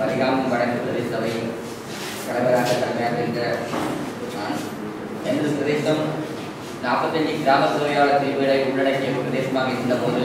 பலிகாமம் வடக்கு பிரதேச சபையின் தலைவராக கடமையாற்றுகின்ற நான் எனது பிரதேசம் நாற்பத்தஞ்சு கிராம சேவையாளர் பிரிவுகளை உள்ளடக்கிய பிரதேசமாக இருந்த போது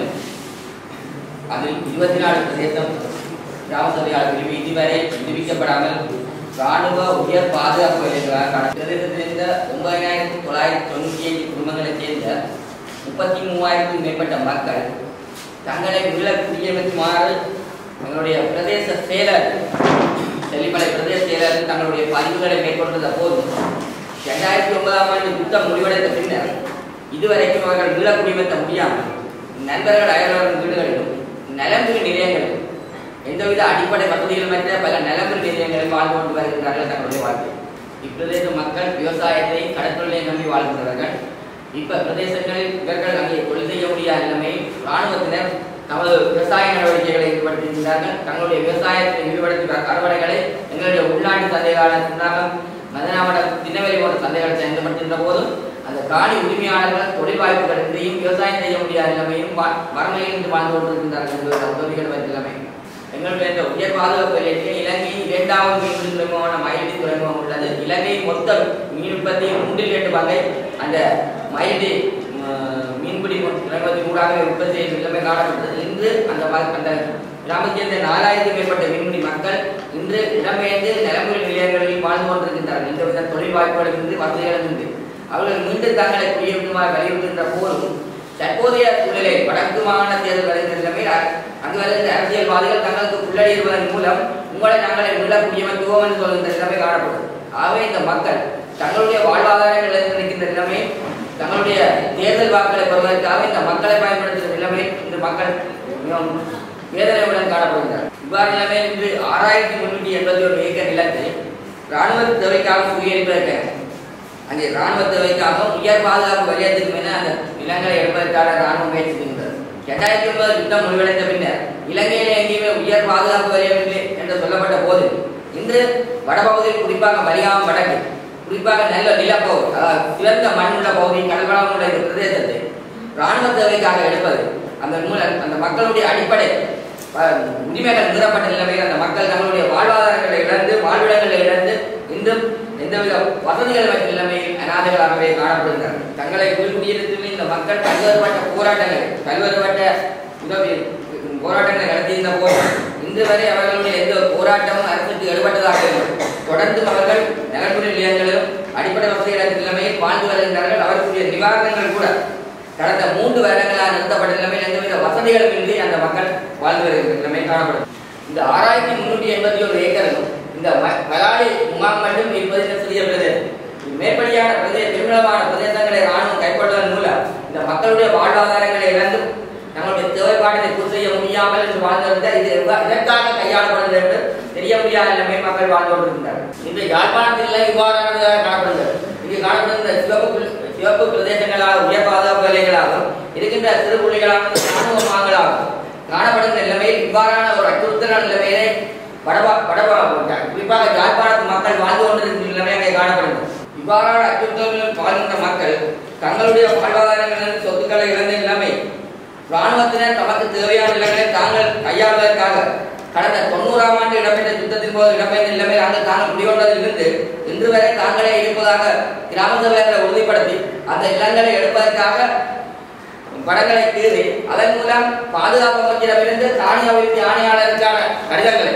அதில் இருபத்தி நாலு பிரதேசம் கிராம சபையாளர் பிரிவு இதுவரை விடுவிக்கப்படாமல் ராணுவ உயர் பாதுகாப்பு நிலையங்களாக காண பிரதேசத்தில் இருந்த ஒன்பதாயிரத்தி தொள்ளாயிரத்தி தொண்ணூற்றி ஐந்து குடும்பங்களைச் சேர்ந்த முப்பத்தி மூவாயிரத்துக்கும் மேற்பட்ட மக்கள் தங்களை உள்ள குடியமைக்குமாறு எங்களுடைய பிரதேச செயலர் செல்லிமலை பிரதேச செயலர் தங்களுடைய பதிவுகளை மேற்கொண்டிருந்த போது இரண்டாயிரத்தி ஒன்பதாம் ஆண்டு யுத்தம் முடிவடைந்த பின்னர் இதுவரைக்கும் அவர்கள் மீள குடியமர்த்த முடியாமல் நண்பர்கள் அயலவர்கள் வீடுகளிலும் நலம்புரி நிலையங்களிலும் எந்தவித அடிப்படை வசதிகள் மற்ற பல நலம்புரி நிலையங்களில் வாழ்ந்து கொண்டு வருகின்றார்கள் தங்களுடைய வாழ்க்கை இப்பிரதேச மக்கள் விவசாயத்தை கடற்கொள்ளையை நம்பி வாழ்கின்றவர்கள் இப்ப பிரதேசங்களில் இவர்கள் அங்கே தொழில் செய்ய முடியாத நிலைமையில் இராணுவத்தினர் தமது விவசாய நடவடிக்கைகளை ஈடுபடுத்துகின்றார்கள் தங்களுடைய விவசாயத்தில் ஈடுபடுத்துகிற அறுவடைகளை எங்களுடைய உள்நாட்டு சந்தைகளான சின்னாகம் மதனாவடம் திண்ணவெளி போன்ற சந்தைகளை செயல்படுத்துகின்ற போது அந்த காணி உரிமையாளர்கள் தொழில் வாய்ப்புகள் இன்றியும் விவசாயம் செய்ய முடியாத நிலைமையும் வ- வறுமையில் இருந்து வாழ்ந்து கொண்டிருக்கின்றார்கள் எங்களுடைய உதவிகள் வைத்த நிலைமை எங்களுடைய இந்த உயர் பாதுகாப்பு நிலையத்தில் இலங்கையின் இரண்டாவது மீன்பிடி துறைமுகமான மயிலடி துறைமுகம் உள்ளது இலங்கையின் மொத்த மீன் உற்பத்தி மூன்றில் இரண்டு பங்கை அந்த மயிலடி ம், மீன்பிடி துறைமுகத்தின் ஊடாக உற்பத்தி செய்யும் நிலைமை காணப்பட்டது இன்று அந்த ம- அந்த கிராமத்தைச் சேர்ந்த நாலாயிரத்துக்கும் மேற்பட்ட மீன்பிடி மக்கள் இன்று இடம்பெயர்ந்து நிலமுறை நிலையங்களில் வாழ்ந்து கொண்டிருக்கின்றார்கள் எந்தவித தொழில் வாய்ப்புகளும் இன்றி வசதிகளும் இன்றி அவர்கள் மீண்டும் தங்களை குடியிருக்குமாறு வலியுறுத்துகின்ற போதும் தற்போதைய சூழலை வடக்கு மாகாண தேர்தல் வருகின்ற நிலைமையில் அ- அங்கு வருகின்ற அரசியல்வாதிகள் தங்களுக்கு உள்ளடிடுவதன் மூலம் உங்களை நாங்கள் மீள குடியமர்த்துவோம் என்று சொல்கின்ற நிலைமை காணப்படும் ஆகவே இந்த மக்கள் தங்களுடைய வாழ்வாதாரங்கள் இருக்கின்ற நிலைமை தங்களுடைய தேர்தல் வாக்குகளை பெறுவதற்காக இந்த மக்களை பயன்படுத்துகிற நிலைமை இந்த மக்கள் மிகவும் வேதனையுடன் காணப்படுகிறார் இவ்வாறு நிலைமையில் இன்று ஆறாயிரத்தி முன்னூற்றி எண்பத்தி ஒரு ஏக்கர் நிலத்தை ராணுவ தேவைக்காக சுயரிப்பதற்கு அங்கே ராணுவ தேவைக்காக உயர் பாதுகாப்பு வலயத்திற்கு என அந்த நிலங்களை எடுப்பதற்கான ராணுவம் முயற்சிக்கின்றது இரண்டாயிரத்தி ஒன்பது யுத்தம் முடிவடைந்த பின்னர் இலங்கையில் எங்கேயுமே உயர் பாதுகாப்பு வலயம் இல்லை என்று சொல்லப்பட்ட போது இன்று வடபகுதியில் குறிப்பாக வலியாமம் வடக்கு குறிப்பாக நல்ல நிலப்பகுதி அதாவது சிறந்த மண் உள்ள பகுதி கடல்வளம் உள்ள இந்த பிரதேசத்தை ராணுவ தேவைக்காக எடுப்பது அந்த மூலம் அந்த மக்களுடைய அடிப்படை அஹ், உரிமைகள் மீறப்பட்ட நிலைமையில் அந்த மக்கள் தங்களுடைய வாழ்வாதாரங்களை இழந்து வாழ்விடங்களை இழந்து இன்றும் எந்தவித வசதிகள் வைத்த நிலைமையில் அநாதைகளாகவே காணப்படுகிறார்கள் தங்களை குடியிருத்தில் இந்த மக்கள் பல்வேறுபட்ட போராட்டங்கள் பல்வேறுபட்ட உதவி போராட்டங்களை நடத்தியிருந்த போது இன்று வரை அவர்களுடைய எந்த ஒரு போராட்டமும் அரசுக்கு எடுபட்டதாக இல்லை தொடர்ந்து அவர்கள் நகர்ப்புற நிலையங்களிலும் அடிப்படை வசதிகள் நிலைமையில் வாழ்ந்து வருகின்றார்கள் அவர்களுடைய நிவாரணங்கள் கூட கடந்த மூன்று வருடங்களாக நிறுத்தப்பட்ட நிலைமையில் எந்தவித வசதிகளும் இன்றி அந்த மக்கள் வாழ்ந்து வருகின்ற நிலைமை காணப்படும் இந்த ஆறாயிரத்தி முன்னூற்றி எண்பத்தி ஒரு ஏக்கரும் இந்த ம- மலாடி முகாம் மட்டும் இருப்பது இந்த சிறிய பிரதேசம் மேற்படியான பிரதேச பெருமிதமான பிரதேசங்களை ராணுவம் கைப்பற்றுவதன் மூலம் இந்த மக்களுடைய வாழ்வாதாரங்களை இழந்து தங்களுடைய தேவைப்பாடுகளை பூர்த்தி செய்ய முடியாமல் என்று வாழ்ந்திருந்த இது எவ்வா- இதற்காக கையாளப்படுகிறது என்று தெரிய முடியாத நிலைமை மக்கள் வாழ்ந்து கொண்டிருக்கின்றனர் இந்த யாழ்ப்பாணத்தில் இவ்வாறானதாக காணப்படுகிறது இங்கு காணப்படுகின்ற சிவப்பு பிர- சிவப்பு பிரதேசங்களாக உயர் பாதுகாப்பு நிலைகளாகவும் இருக்கின்ற சிறு புள்ளிகளாக ராணுவ மாங்களாகும் காணப்படுகின்ற நிலைமையில் இவ்வாறான ஒரு அச்சுறுத்தலான நிலைமையை வடபா வடபா குறிப்பாக யாழ்ப்பாணத்து மக்கள் வாழ்ந்து கொண்டிருக்கின்ற நிலைமை அங்கே காணப்படுகிறது இவ்வாறான அச்சுறுத்தல்களில் வாழ்கின்ற மக்கள் தங்களுடைய வாழ்வாதாரங்களின் சொத்துக்களை இழந்த நிலைமை ராணுவத்தினர் தமக்கு தேவையான நிலைகளை தாங்கள் கையாளுவதற்காக கடந்த தொண்ணூறாம் ஆண்டு இடம்பெற்ற யுத்தத்தின் போது இடம்பெற்ற நிலைமை அங்கு தாங்கள் குடிகொண்டதில் இருந்து இன்று வரை தாங்களே இருப்பதாக கிராம சபைகளை உறுதிப்படுத்தி அந்த நிலங்களை எடுப்பதற்காக படங்களை கீறி அதன் மூலம் பாதுகாப்பு அமைச்சரிடமிருந்து தானி அபிவிருத்தி ஆணையாளருக்கான கடிதங்களை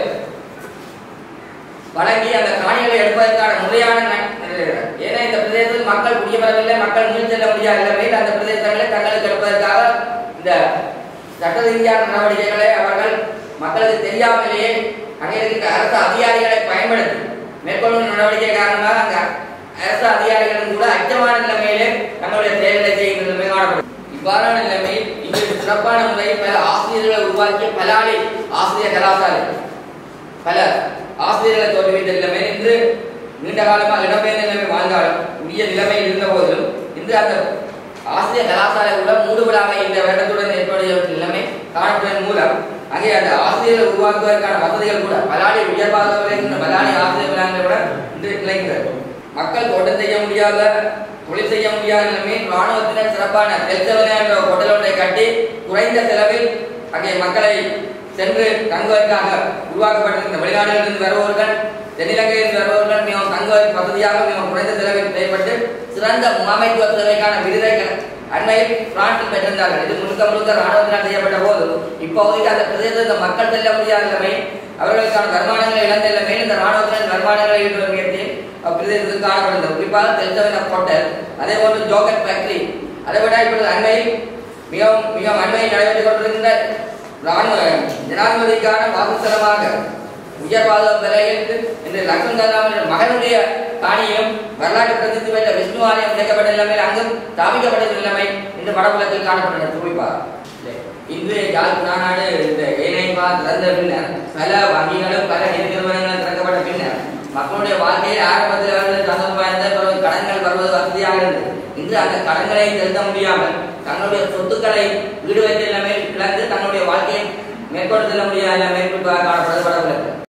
வழங்கி அந்த காணிகளை எடுப்பதற்கான முறையான ந- ஏன்னா இந்த பிரதேசத்தில் மக்கள் குடியமரவில்லை மக்கள் நீள் செல்ல முடியாத நிலைமையில் அந்த பிரதேசங்களை தங்களுக்கு எடுப்பதற்காக இந்த சட்ட ரீதியான நடவடிக்கைகளை அவர்கள் மக்களுக்கு தெரியாமலேயே அங்கே இருக்கின்ற அரசு அதிகாரிகளை பயன்படுத்தி மேற்கொள்ளும் நடவடிக்கை காரணமாக அங்க அரசு அதிகாரிகளும் கூட அச்சமான நிலைமையிலே தங்களுடைய செயல்களை செய்கின்ற நிலைமை காணப்படும் இவ்வாறான நிலைமையில் இங்கு சிறப்பான முறையில் பல ஆசிரியர்களை உருவாக்கிய பலாலி ஆசிரியர் கலாசாலை பல ஆசிரியர்களை தோற்றுவித்த நிலைமை இன்று நீண்ட காலமாக இடம்பெயர்ந்த நிலைமை வாழ்ந்தாலும் உரிய நிலைமையில் இருந்த போதிலும் இன்று அந்த ஆசிரியர் கலாசாலை கூட மூடு விழாவை இந்த வருடத்துடன் ஏற்படுகிற நிலைமை காணப்படுவதன் மூலம் அங்கே அந்த ஆசிரியர்களை உருவாக்குவதற்கான வசதிகள் கூட பலாடி உயர்வாக இருக்கின்ற பலாடி ஆசிரியர் விழாங்களை விட இன்று நிலைக்கிறது மக்கள் தோட்டம் செய்ய முடியாத தொழில் செய்ய முடியாத நிலைமையில் ராணுவத்தினர் சிறப்பான தெல்சவன என்ற ஹோட்டல் ஒன்றை கட்டி குறைந்த செலவில் அங்கே மக்களை சென்று தங்குவதற்காக உருவாக்கப்பட்டிருந்த வெளிநாடுகளிலிருந்து வருபவர்கள் தென்னிலங்கையிலிருந்து வருபவர்கள் மிகவும் தங்குவதற்கு வசதியாக மிகவும் குறைந்த செலவில் செய்யப்பட்டு சிறந்த முகாமைத்துவ சேவைக்கான விருதை க- அண்மையில் பிரான்சில் பெற்றிருந்தார்கள் இது முழுக்க முழுக்க ராணுவத்தினால் செய்யப்பட்ட போது இப்போதைக்கு அந்த பிரதேசத்தில் மக்கள் செல்ல முடியாத நிலைமை அவர்களுக்கான வருமானங்களை இழந்த நிலைமையில் இந்த ராணுவத்தினர் வருமானங்களை ஈட்டுவதை முயற்சி அப்பிரதேசத்தில் காணப்படுகிறது குறிப்பாக தெல்சவன ஹோட்டல் அதே போன்று ஜோக்கட் ஃபேக்டரி அதை விட இப்பொழுது அண்மையில் மிகவும் மிகவும் அண்மையில் நடைபெற்றுக் கொண்டிருக்கின்ற ராணுவ ஜனாதிபதிக்கான வாக்குத்தலமாக உயர் பாதுகாப்பு விலையில் இன்று லக்ஷ்மண் கருணாநிதி மகனுடைய காணியும் வரலாற்று பிரசித்தி பெற்ற விஷ்ணு ஆலயம் இணைக்கப்பட்ட நிலைமையில் அங்கும் ஸ்தாபிக்கப்பட்ட நிலைமை இந்த படபுலத்தில் காணப்பட்டது குறிப்பாக இன்று யாழ் மாநாடு இந்த ஏனைப்பா திறந்த பின்னர் பல வங்கிகளும் பல நிதி நிறுவனங்களும் திறக்கப்பட்ட பின்னர் மக்களுடைய வாழ்க்கையில் ஆரம்பத்தில் அவர்கள் தங்கம் வாய்ந்த பிறகு கடன்கள் வருவது வசதியாக இருந்தது இன்று அந்த கடன்களை செலுத்த முடியாமல் தங்களுடைய சொத்துக்களை வீடு வைத்த நிலைமையில் இழந்து தங்களுடைய வாழ்க்கையை மேற்கொண்டு செல்ல முடியாத நிலைமை குறிப்பாக காணப்படுவது படவில்லை